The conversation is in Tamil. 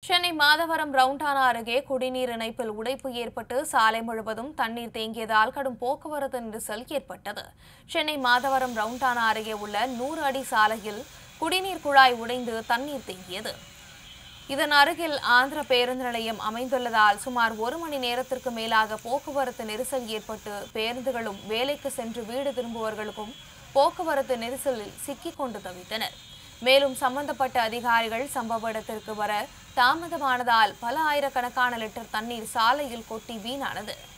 சென்னை மாதவரம் ரவுண்டானா அருகே குடிநீர் இணைப்பில் உடைப்பு ஏற்பட்டு சாலை முழுவதும் தண்ணீர் தேங்கியதால் கடும் போக்குவரத்து நெரிசல் ஏற்பட்டது சென்னை மாதவரம் ரவுண்டானா அருகே உள்ள நூறு அடி சாலையில் குடிநீர் குழாய் உடைந்து தண்ணீர் தேங்கியது இதன் அருகில் ஆந்திர பேருந்து நிலையம் அமைந்துள்ளதால் சுமார் ஒரு மணி நேரத்திற்கு மேலாக போக்குவரத்து நெரிசல் ஏற்பட்டு பேருந்துகளும் வேலைக்கு சென்று வீடு திரும்புவர்களுக்கும் போக்குவரத்து நெரிசலில் சிக்கிக் கொண்டு தவித்தனர் மேலும் சம்பந்தப்பட்ட அதிகாரிகள் சம்பவ இடத்திற்கு வர தாமதமானதால் பல ஆயிரக்கணக்கான லிட்டர் தண்ணீர் சாலையில் கொட்டி வீணானது